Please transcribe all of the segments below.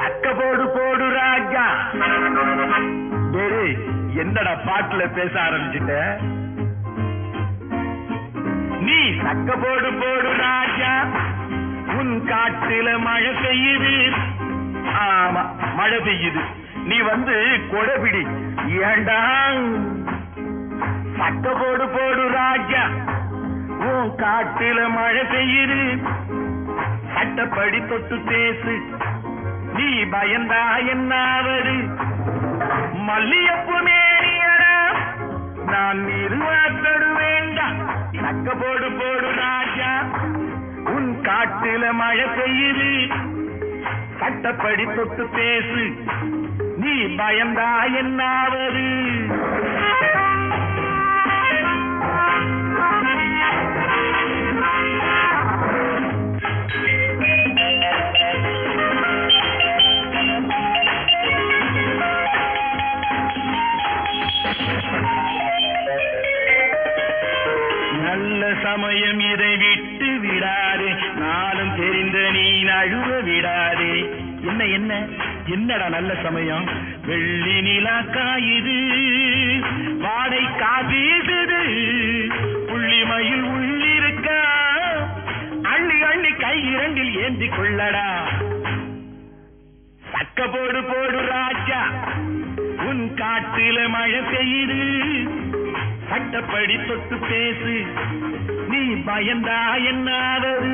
சக்க போடு போடு ராஜா டேய் என்னடா பாட்டுல பேச ஆரம்பிச்சிட்ட நீ சக்க போடு போடு ராஜா உன் காட்டுல மழை பெய்யுது ஆமா மழை பெய்யுது நீ வந்து கொடைபிடி ஏண்டா சக்க போடு போடு ராஜா உன் காட்டுல மழை பெய்யுது சட்டப்படி தொட்டு பேசு நீ பயந்தா என்னாவது மல்லியப்பு மேனியடா நான் நிறுவாத்தடு வேண்டாம் சக்க போடு போடு ராஜா உன் காட்டுல மழை பெய்யுது சட்டப்படி தொட்டு பேசு நீ பயந்தா என்னாவது நல்ல சமயம் இதை விட்டு விடாதே நாளும் தெரிந்த நீ நழுவ விடாதே என்ன என்ன என்னடா நல்ல சமயம் வெள்ளி நிலா காயுது வாடை காபீசுது புள்ளி மயில் உள்ளிருக்கா அள்ளி அள்ளி கை இரண்டில் ஏந்தி கொள்ளடா சக்க போடு போடு ராஜா உன் காட்டுல மழை பெய்யுது சட்டப்படி தொட்டு பேசு நீ பயந்தா என்னாவது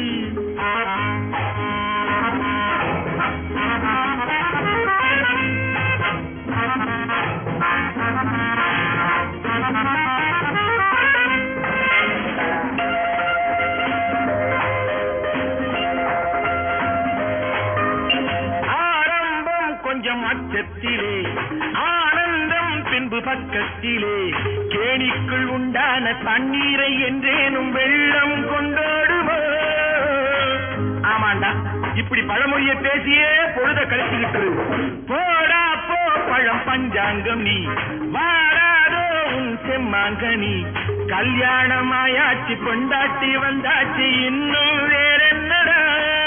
ஆரம்பம் கொஞ்சம் அச்சத்திலே ஆனந்தம் பின்பு பக்கத்திலே கேணிக்குள் உண்டான தண்ணீரை என்றேனும் வெள்ளம் கொண்டாடுமோ ஆமாண்டா இப்படி பழமொழிய பேசியே பொழுத கழிச்சுக்கிட்டு போடா போ பழம் பஞ்சாங்கம் நீ வாராதோ உன் செம்மாங்கனி கல்யாணம் ஆயாச்சு கொண்டாட்டி வந்தாச்சு இன்னும் வேற என்னடா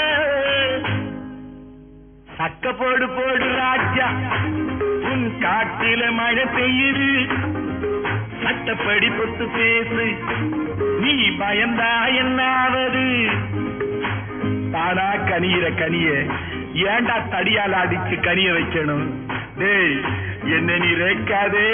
சக்க போடு போடு ராஜா உன் காட்டில மழை பெய்யுது சட்டப்படி பொத்து பேசு நீ பயந்தா என்னாவது தானா கனியிற கனிய ஏண்டா தடியால அடிச்சு கனிய வைக்கணும் டேய் என்ன நீ ரேக்காதே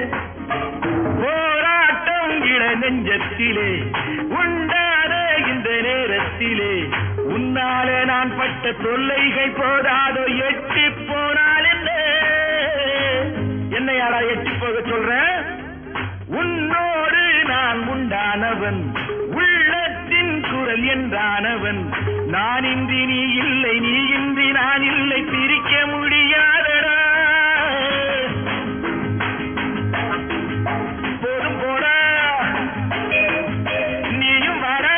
போராட்டம் இட நெஞ்சத்திலே உண்டாதே இந்த நேரத்திலே உன்னாலே நான் பட்ட தொல்லைகள் போதாதோ எட்டி போனால் என்ன என்னையாடா எட்டி போக சொல்றேன் உன்னோடு நான் உண்டானவன் உள்ளத்தின் குரல் என்றானவன் நான் இன்றி நீ இல்லை நீ இன்றி நான் இல்லை பிரிக்க முடியாதடா போதும் போடா நீயும் வாடா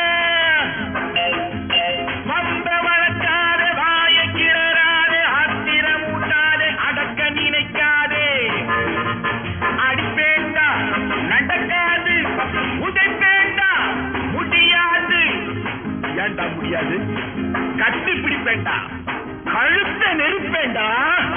வந்த வளர்க்காதே வாய கிளறாதே ஆத்திரம் ஊட்டாதே அடக்க நினைக்காதே அடிப்பேண்டா நடக்காது உதைப்பேண்டா முடியாது ஏண்டா முடியாது கட்டி பிடிப்பேண்டா கழுத்த நெருப்பேண்டா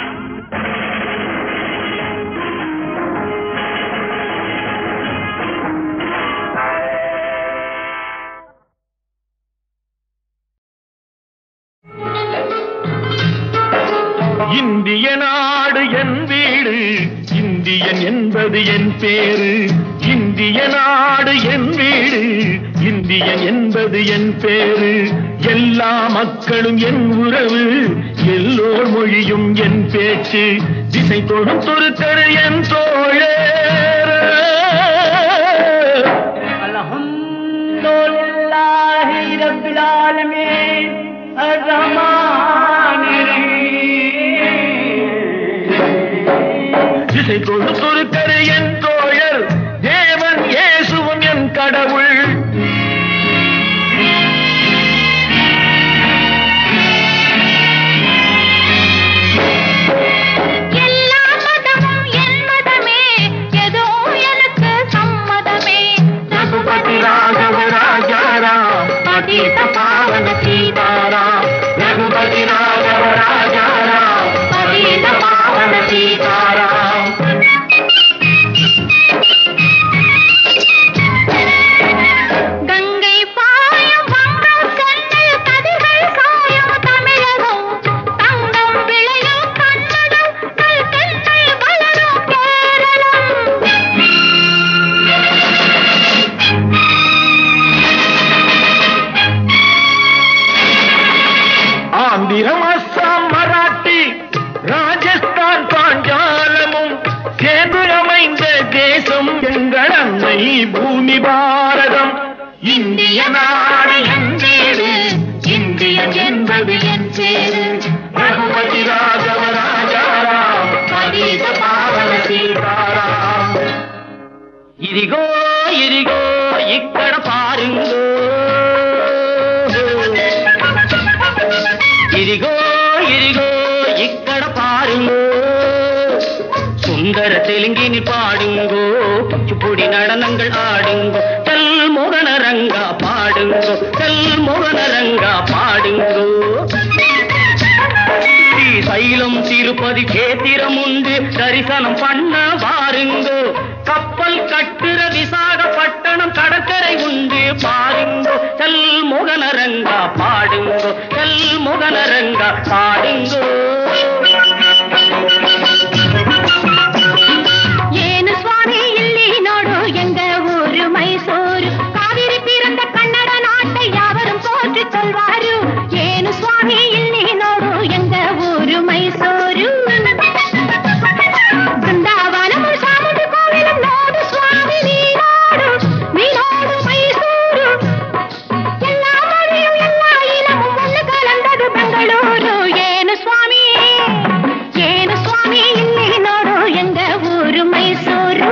இந்திய நாடு என் வீடு இந்தியன் என்பது என் பேரு இந்திய நாடு என் வீடு இந்தியன் என்பது என் பேரு எல்லா மக்களும் என் உறவு எல்லோர் மொழியும் என் பேச்சு திசை தொடும் துருத்தரு என் தோழர் அல்ஹம்துலில்லாஹி ரப்பில் ஆலமீன் அர்ரஹ்மானிர் திசை தொடு துருத்தரு என் தோழர் தேவன் இயேசுவும் என் கடவுள் எல்லா மதமும் என் மதமே ஏதோ எனக்கு சம்மதமே ரகுபதி ராகவ ராஜாராம் பதித பாவன சீதாராம் ரகுபதி ராகவ ராஜாராம் சீதாராம் கங்கை பாயும் வங்கம் சென்னை கதிர்கள் சாயும் தமிழகம் தங்கம் விளையும் கன்னடம் நல் தென்னை வளரும் கேரளம் ஆந்திரம் அஸ்ஸாம் மராட்டி ராஜஸ்தான் பாஞ்சாலமும் சேர்ந்து அமைந்த தேசம் எங்கள் அன்னை பூமி பாரதம் இந்திய நாடு என் வீடு இந்தியன் என்பது என் பேரு ரகுபதி ராகவ ராஜாராம் பதீத பாவன சீதாராம் ఇదిగో ఇదిగో ఇక్కడ పారుంగో ఇదిగో ఇదిగో ఇక్కడ పారుంగో சுந்தர தெலுங்கினி பாடுங்கோ குச்சிப்புடி நடனங்கள் ஆடுங்கோ செல் முகனரங்கா பாடுங்கோ செல் முகனரங்கா பாடுங்கோ ஸ்ரீசைலம் திருப்பதி கேத்திரம் உண்டு தரிசனம் பண்ண வாருங்கோ கப்பல் கட்டுற விசாகப்பட்டணம் கடற்கரை உண்டு பாருங்கோ செல் முகனரங்கா பாடுங்கோ செல் முகனரங்கா பாடுங்கோ ಏನು ಸ್ವಾಮಿ ಇಲ್ಲಿ ನೋಡು ಎಂಗ ಊರು ಮೈಸೂರು ಕಾವೇರಿ ತೀರದ ಕನ್ನಡ ನಾட்டை யாவரும் போற்றி சொல்வாரு ಏನು ಸ್ವಾಮಿ ಇಲ್ಲಿ ನೋಡು ಎಂಗ ಊರು ಮೈಸೂರು ಬೃಂದಾವನము சாமுண்டி கோவிலும் ನೋಡು ಸ್ವಾಮಿ ನೀನೋಡು ನೀನೋಡು ಮೈಸೂರು எல்லா மொழியும் எல்லா இனமும் ஒன்று கலந்தது பெங்களூರು ಏನು ಸ್ವಾಮಿ ಏನು ಸ್ವಾಮಿ ಇಲ್ಲಿ ನೋಡು ಎಂಗ ಊರು ಮೈಸೂರು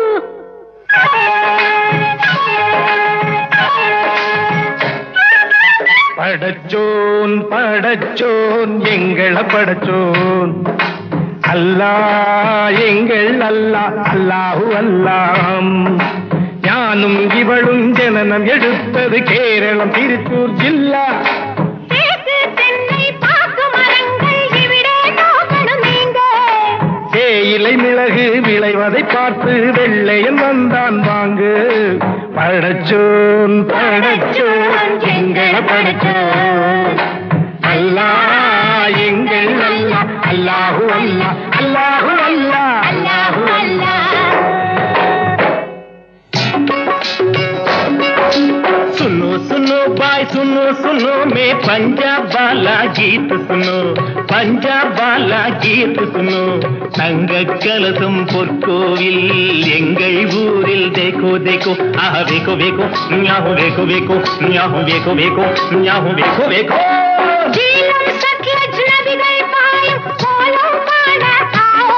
படச்சோன் படச்சோன் எங்கள படச்சோன் அல்லா எங்கள் அல்லா அல்லாஹு அல்லாம் ஞானும் இவளும் ஜனனம் எடுத்தது கேரளம் திருச்சூர் ஜில்லா தேக்கு தென்னை பாக்கு மரங்கள் இவிடே நோக்கணும் நீங்க தேயிலை மிளகு விளைவதை பார்த்து வெள்ளையன் வந்தான் வாங்கு படச்சோன் படச்சோன் எங்கள படச்சோன் அல்லா எங்கள் அல்லா அல்லாஹு அல்லா அல்லாஹு அல்லா அல்லாஹு அல்லாஹ் सुनो सुनो बाय सुनो सुनो मैं पंजाब वाला गीत सुनो पंजाब वाला गीत सुनो தங்க கலசம் பொற்கோவில் எங்கள் ஊரில் தேக்கோ தேக்கோ ஆஹ வேக்கோ வேக்கோ ஞாஹோ வேக்கோ வேக்கோ ஞாஹோ வேக்கோ வேக்கோ ஞாஹோ வேக்கோ வேக்கோ ஜீலம் சத்லஜ் நதிகள் பாயும் கோலம் பாட ஆவோ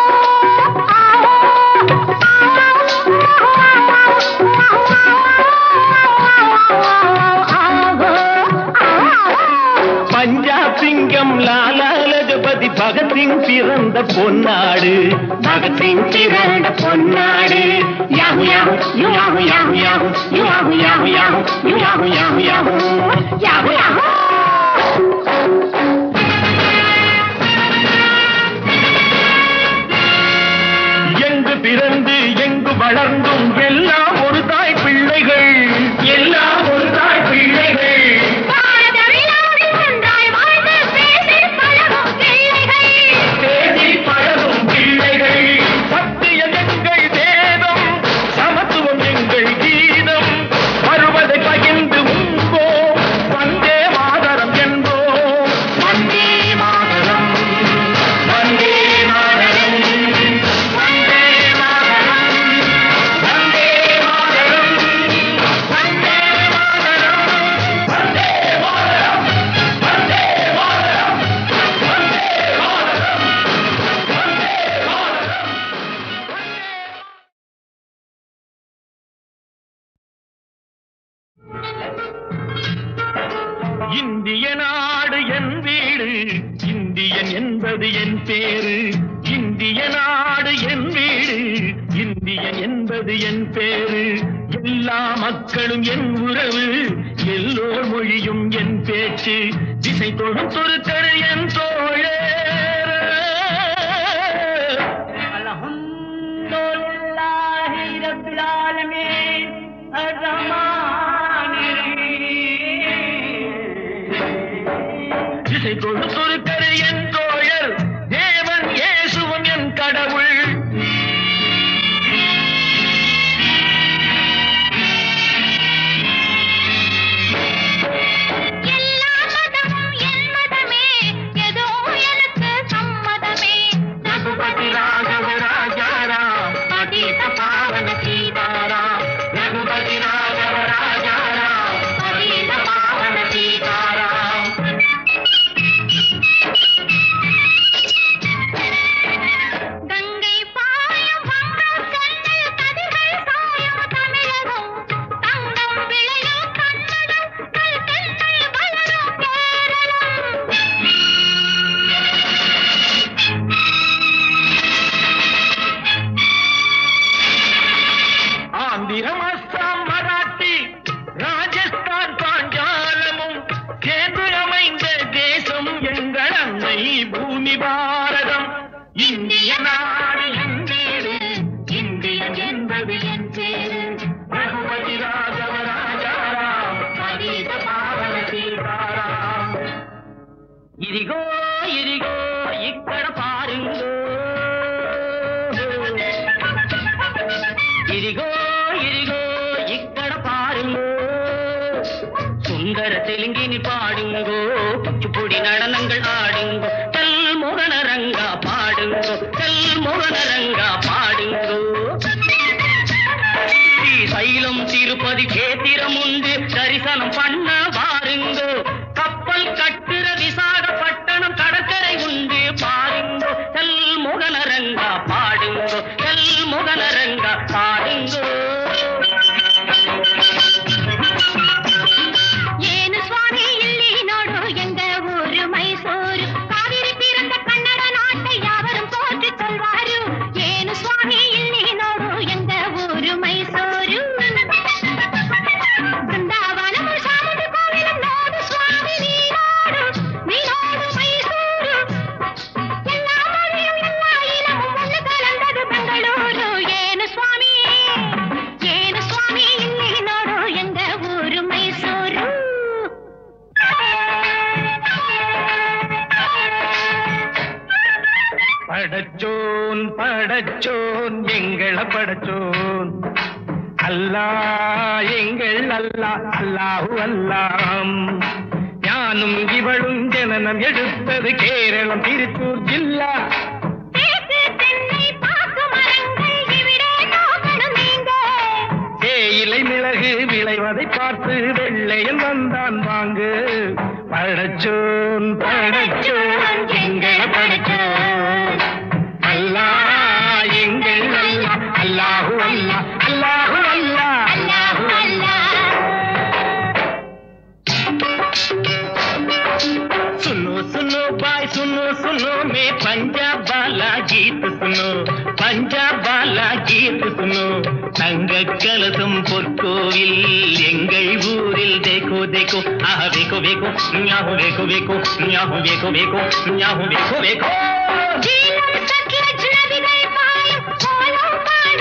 பஞ்சாப் சிங்கம் லாலா லஜபதி பகத்சிங் பிறந்த பொன்னாடு பகத்சிங் பிறந்த பொன்னாடு யாஹு யாஹு யாஹு யாஹு யாஹு யாஹு யாஹு யாஹு யாஹு யாஹு யாஹு யாஹு யாஹு எங்கு பிறந்து எங்கு வளர்ந்தும் எல்லாம் ஒரு தாய் பிள்ளைகள் எல்லாம் ஒரு தாய் பிள்ளைகள் பாரத விழாவில் ஒன்றாய் வாழ்ந்து பேசி பழகும் பிள்ளைகள் பேசி பழகும் பிள்ளைகள் சத்தியம் எங்கள் வேதம் சமத்துவம் எங்கள் கீதம் வருவதை பகிர்ந்து உண்போம் வந்தே மாதரம் என்போம் வந்தே மாதரம் வந்தே மாதரம் வந்தே மாதரம் வந்தே மாதரம் வந்தே மாதரம் வந்தே மாதரம் வந்தே மாதரம் வந்தே மாதரம் இந்திய நாடு என் வீடு இந்தியன் என்பது என் பேரு இந்திய நாடு என் வீடு இந்தியன் என்பது என் பேரு எல்லா மக்களும் என் உறவு எல்லோர் மொழியும் என் பேச்சு திசை தொடும் தொருத்தரு என் தோழர் கொடுத்துருக்கரு என் தோழர் தேவன் இயேசுவும் என் கடவுள் எல்லா மதமும் என் மதமே ஏதோ எனக்கு சம்மதமே ரகுபதி ராகவ ராஜாராம் பதித பாவன சீதாராம் ரகுபதி ராகவ ராஜாராம் பதித பாவன சீதாராம் கங்கை பாயும் வங்கம் சென்னல் கதிர்கள் சாயும் தமிழகம் தங்கம் விளையும் கன்னடம் கல் தென்னை வளரும் கேரளம் ஆந்திரம் அஸ்ஸாம் மராட்டி ராஜஸ்தான் பாஞ்சாலமும் சேர்ந்து அமைந்த தேசம் எங்கள் அன்னை பூமி பாரதம் இந்திய நாடு என் வீடு இந்தியன் என்பது என் பேரு ரகுபதி ராகவ ராஜாராம் அதீத பாவன சீதாராம் ఇదిగో ఇదిగో ఇక్కడ పారిందో ఇదిగో ఇదిగో ఇక్కడ పారిందో சுந்தர தெலுங்கினி பாடுங்கோ குச்சிப்புடி நடனங்கள் ஆடுங்கோ கல் மோகனரங்கா பாடுங்கோ கல் மோகனரங்கா பாடுங்கோ ஸ்ரீ சைலம் திருப்பதி கேத்திரம் உண்டு தரிசனம் பண்ண பாருங்கோ கப்பல் கட்டுற விசாகப்பட்டணம் கடற்கரை உண்டு பாருங்கோ கல் மோகனரங்கா பாடுங்கோ கல் மோகனரங்கா பாடுங்கோ ಏನು ಸ್ವಾಮಿ ಇಲ್ಲಿ ನೋಡು ಎಂಗ ಊರು ಮೈಸೂರು ಕಾವೇರಿ ಪಿರಂದ ಕನ್ನಡ ನಾಟ್ಯ ಯಾವரும் போற்றி சொல்வாரு ಏನು ಸ್ವಾಮಿ ಇಲ್ಲಿ ನೋಡು ಎಂಗ ಊರು ಮೈಸೂರು ಬೃಂದಾವನము ಶಾಮುಂಡಿ ಕೋವಿಲು ನೋಡು ಸ್ವಾಮಿ ನೀನೋಡು ನೀನೋಡು ಮೈಸೂರು எல்லா மொழியும் எல்லா இனமும் ஒன்று கலந்தது பெங்களூரு ಏನು ಸ್ವಾಮಿ ಏನು ಸ್ವಾಮಿ ಇಲ್ಲಿ ನೋಡು ಎಂಗ ಊರು ಮೈಸೂರು படச்சோன் படச்சோன் எங்கள படச்சோன் அல்லா எங்கள் அல்லா அல்லாஹு அல்லாம் ஞானும் இவளும் ஜனனம் எடுத்தது கேரளம் திருச்சூர் ஜில்லா தேக்கு தென்னை பாக்கு மரங்கள் இவிடே நோக்கணும் நீங்க தேயிலை மிளகு விளைவதை பார்த்து வெள்ளையன் வந்தான் வாங்கு படச்சோன் படச்சோன் எங்கள படச்சோன் அல்லா எங்கள் அல்லா அல்லாஹு அல்லா அல்லாஹு அல்லா அல்லாஹு அல்லாஹ் सुनो सुनो भाई सुनो सुनो मैं पंजाब वाला गीत सुनो पंजाब वाला गीत सुनो தங்க கலசம் பொற்கோவில் எங்கள் ஊரில் தேக்கோ தேக்கோ ஆஹ வேக்கோ வேக்கோ ஞாஹு வேக்கோ வேக்கோ ஞாஹு வேக்கோ வேக்கோ ஞாஹு வேக்கோ வேக்கோ ஜீலம் சட்லஜ் நதிகள் பாயும் கோலம் காண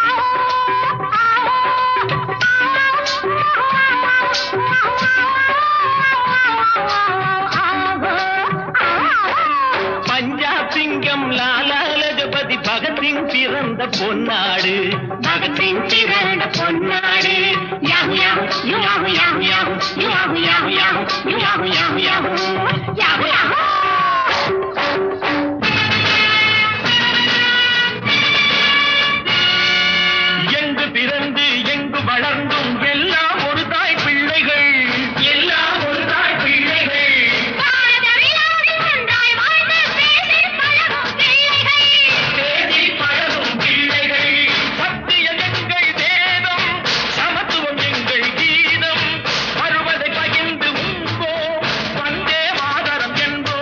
பஞ்சாப் சிங்கம் லாலா லஜபதி பகத்சிங் பிறந்த பொன்னாடு பகத்சிங் பிறந்த பொன்னாடு யாஹு யாஹு யாஹு யாஹு யாஹு யாஹு யாஹு யாஹு யாஹு யாஹு யாஹு யாஹு யாஹு எங்கு பிறந்து எங்கு வளர்ந்தும் எல்லாம் ஒரு தாய் பிள்ளைகள் எல்லாம் ஒரு தாய் பிள்ளைகள் பேசி பழகும் பிள்ளைகள் சத்தியம் எங்கள் வேதம் சமத்துவம் எங்கள் கீதம் வருவதை பகிர்ந்து உண்போம் வந்தே மாதரம் என்போம்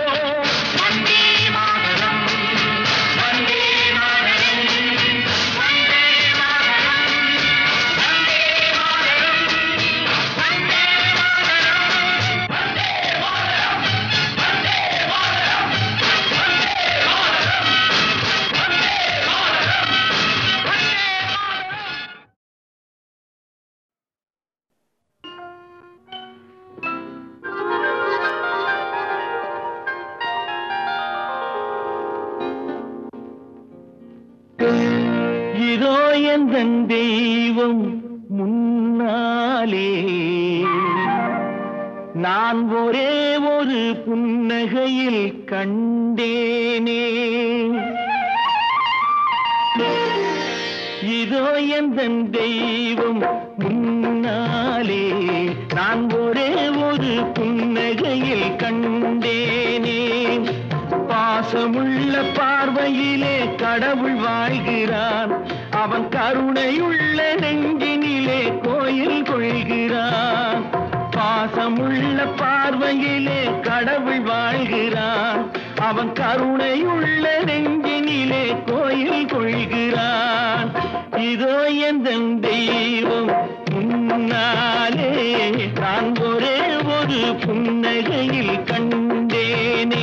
எந்த தெய்வம் முன்னாலே நான் ஒரே ஒரு புன்னகையில் கண்டேனே இதோ எந்த தெய்வம் முன்னாலே நான் ஒரே ஒரு புன்னகையில் கண்டேனே பாசமுள்ள பார்வையிலே கடவுள் வாழ்கிறான் அவன் கருணையுள்ள நெஞ்சினிலே கோயில் கொள்கிறான் பாசமுள்ள பார்வையிலே கடவுள் வாழ்கிறான் அவன் கருணையுள்ள நெஞ்சினிலே கோயில் கொள்கிறான் இதோ எந்த தெய்வம் முன்னாலே நான் ஒரே ஒரு புன்னகையில் கண்டேனே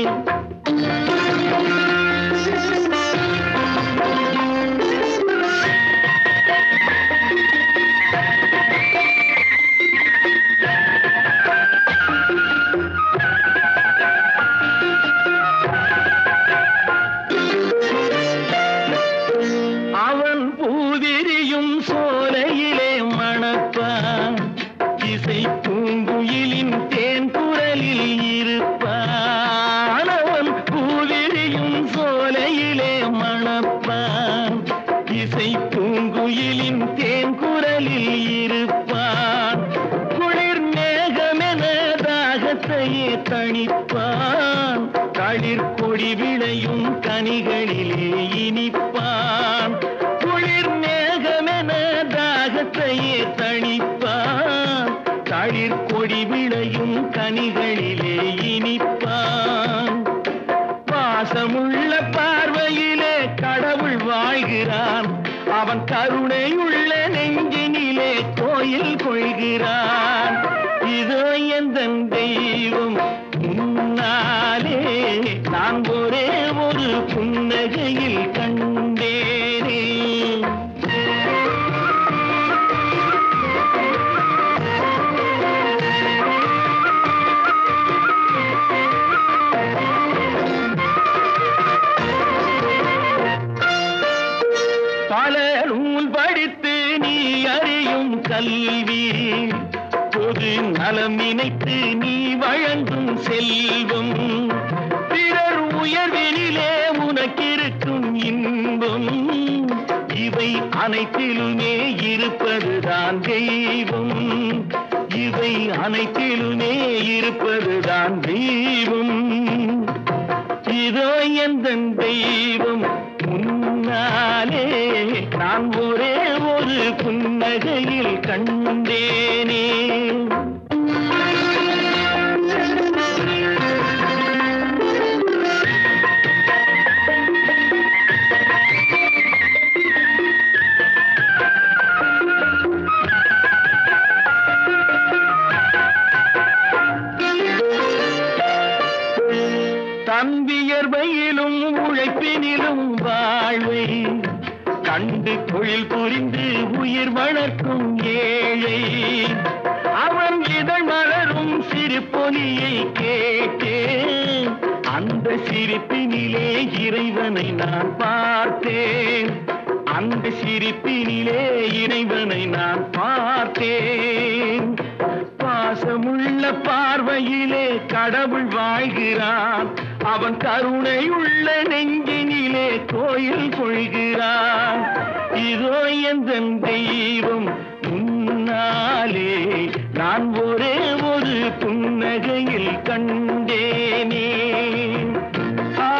அவன் பூவிரியும் சோலையிலே மணப்பான் இசை பூங்குயிலின் தேன் குரலில் இருப்பான் அவன் பூவிரியும் சோலையிலே மணப்பான் இசை பூங்குயிலின் தேன் குரலில் இருப்பான் குளிர் மேகமென தாகத்தையே தணிப்பான் களிர் கொடி விளையும் கனிகளிலே இனிப்பான் குளிர் மேகமென தாகத்தையே தணிப்பான் களிர் கொடி விளையும் கனிகளிலே இனிப்பான் பாசமுள்ள பார்வையிலே கடவுள் வாழ்கிறான் அவன் கருணையுள்ள நெஞ்சினிலே கோயில் கொள்கிறான் இதோ எந்த தெய்வம் முன்னாலே நான் ஒரே ஒரு புன்னகையில் கண்டேனே பல நூல் படித்து நீ அறியும் கல்வி பொது நலம் நினைத்து நீ வழங்கும் செல்வம் பிறர் உயர்வினிலே உனக்கிருக்கும் இன்பம் இவை அனைத்திலுமே இருப்பதுதான் தெய்வம் இவை அனைத்திலுமே இருப்பதுதான் தெய்வம் இதோ எந்த தெய்வம் முன்னாலே நான் ஒரே ஒரு புன்னகையில் கண்டேனே தம்பியர்வையிலும் உழைப்பினிலும் வாழ்வை கண்டு தொழில் புரிந்து உயிர் வளர்க்கும் ஏழை அவன் இதழ் மலரும் சிறு பொலியை கேட்டேன் அந்த சிரிப்பினிலே இறைவனை நான் பார்த்தேன் அந்த சிரிப்பினிலே இறைவனை நான் பார்த்தேன் பாசமுள்ள பார்வையிலே கடவுள் வாழ்கிறான் அவன் கருணை உள்ள நெஞ்சினிலே கோயில் கொள்கிறான் இதோ எந்த தெய்வம் முன்னாலே நான் ஒரே ஒரு புன்னகையில் கண்டேனே ஆ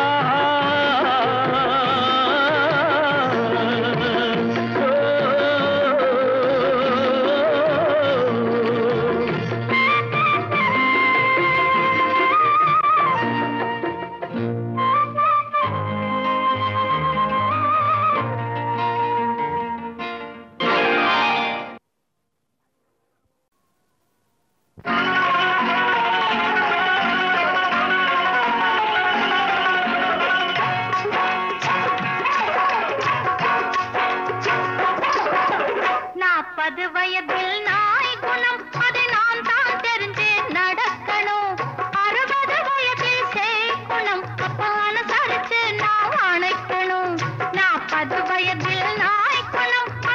நாற்பது வயதில் நாய் குணம் அதை நான் தான் தெரிஞ்சு நடக்கணும் அறுபது வயதில் சேக்குணம் அப்பான சரிச்சு நான் அணைக்கணும் நாற்பது வயதில் நாய் குணம்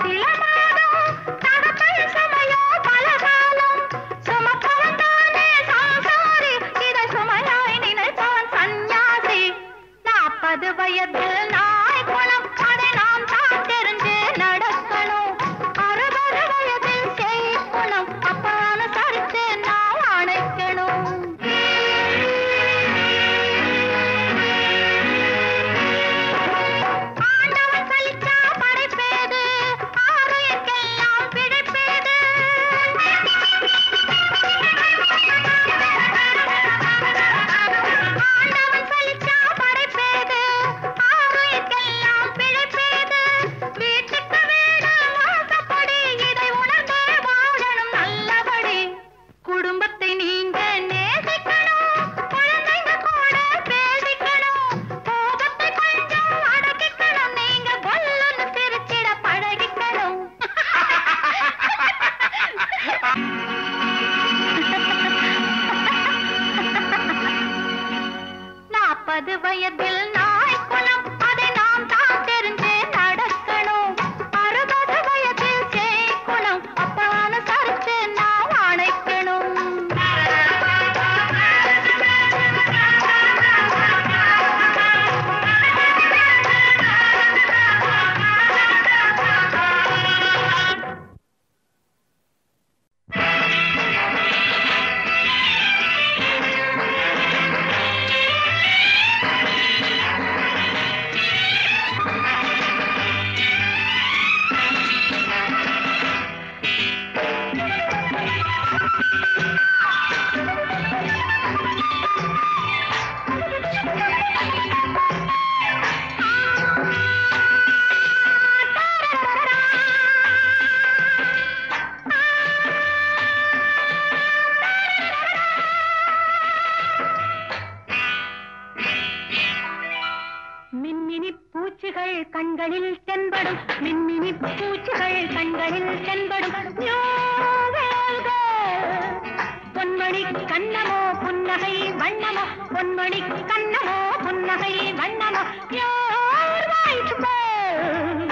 சில மாதம் தகப்பன் சுமையோ பல காலம் சுமப்பவன் தானே சம்சாரி இதை சுமையாய் நினைப்பவன் சந்நியாசி நாற்பது வயது நாய் குணம் அதை நாம் தான் தெரிஞ்சு நடக்கணும் அறுபது வயதில் செய்யணும் அப்ப அனுசரிச்சு நாம் அணைக்கணும் ஆண்டவன் சலிச்சா படைப்பேது ஆரோக்கியெல்லாம் பிழைப்பேது ஆண்டவன் சலிச்சா படைப்பேது ஆரோக்கியெல்லாம் பிழைப்பேது வீட்டுக்கு வீடு வாசப்படி இதை உணர்ந்து வாழணும் நல்லபடி குடும்பத்தை நீங்க நேசிக்கணும் குழந்தைங்க கூட பேசிக்கணும் கோபத்தை கொஞ்சம் அடக்கிக்கணும் நீங்க கொல்லுன்னு சிரிச்சிட பழகிக்கணும் நாற்பது வயதில் நாய் குலம் அதை நாம் தான் தெரிஞ்சு நடக்கணும் அறுபது வயதில் சேய் குலம் அப்ப அனுசரிச்சு நாம் அணைக்கணும் மின்மினி பூச்சிகள் கண்களில் தென்படும் மின்மினி பூச்சிகள் கண்களில் தென்படும் யோகேல்க. பொன்மணி கண்ணமோ புன்னகை வண்ணமோ பொன்மணி கண்ணமோ புன்னகை வண்ணமோ Your white bird.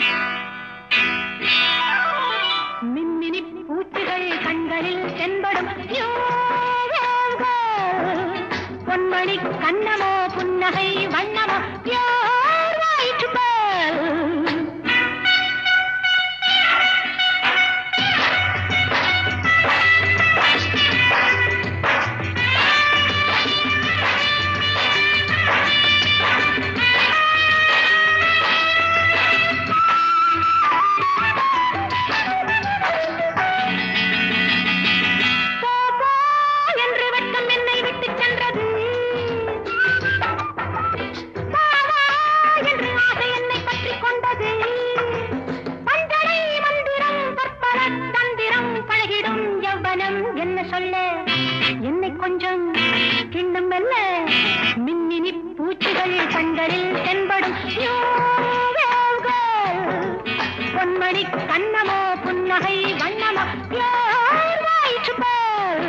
மின்மினி பூச்சிகள் கண்களில் தென்படும் யோகேல்க. பொன்மணி கண்ணமோ புன்னகை வண்ணமோ Your white bird. போ, போ என்று வெட்கம் என்னை விட்டுச் சென்றது வா, வா என்று ஆசை என்னை பற்றிக் கொண்டது பஞ்சனை மந்திரம் பற்பல தந்திரம் பழகிடும் யௌவனம் என்ன சொல்ல என்னை கொஞ்சம் கிண்ணம் மெல்ல மின்மினி பூச்சிகள் கண்களில் தென்படும் யோகங்கள். பொன்மணி கண்ணமோ புன்னகை வண்ணமோ Your white bird.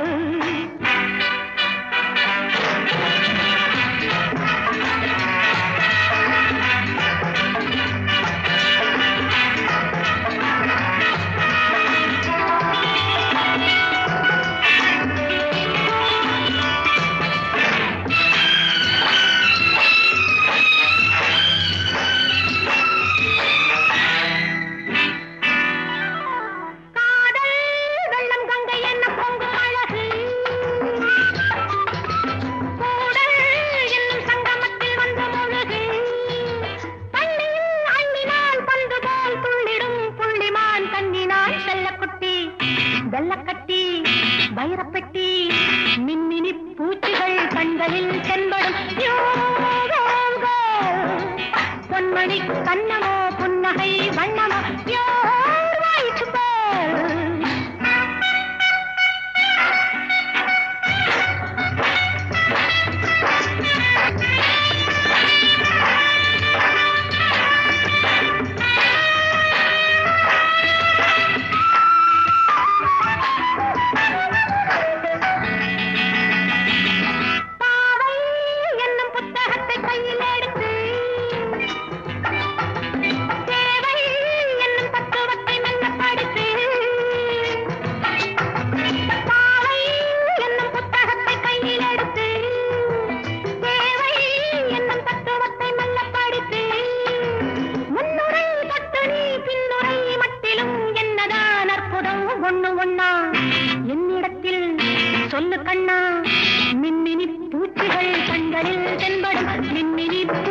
காதல் வெள்ளம் கங்கை என்ன பொங்கு அழகு கூடல் என்னும் சங்கமத்தில் வந்து முழுகு பள்ளியில் அள்ளினால் பந்து போல் துள்ளிடும் புள்ளிமான் தங்கினான் செல்லக்குட்டி வெள்ளக்கட்டி வைரப்பெட்டி மின்மினி பூச்சிகள் கண்களில் தென்படும் யோகங்கள். பொன்மணி கண்ணமோ புன்னகை வண்ணமோ Your white bird. பாவை என்னும் புத்தகத்தை கையில் எடுத்து தேவை ஒண்ணு ஒண்ணா என்னிடத்தில் சொல்லு கண்ணா மின்மினி பூச்சிகள் கண்களில் தென்படும் மின்மினி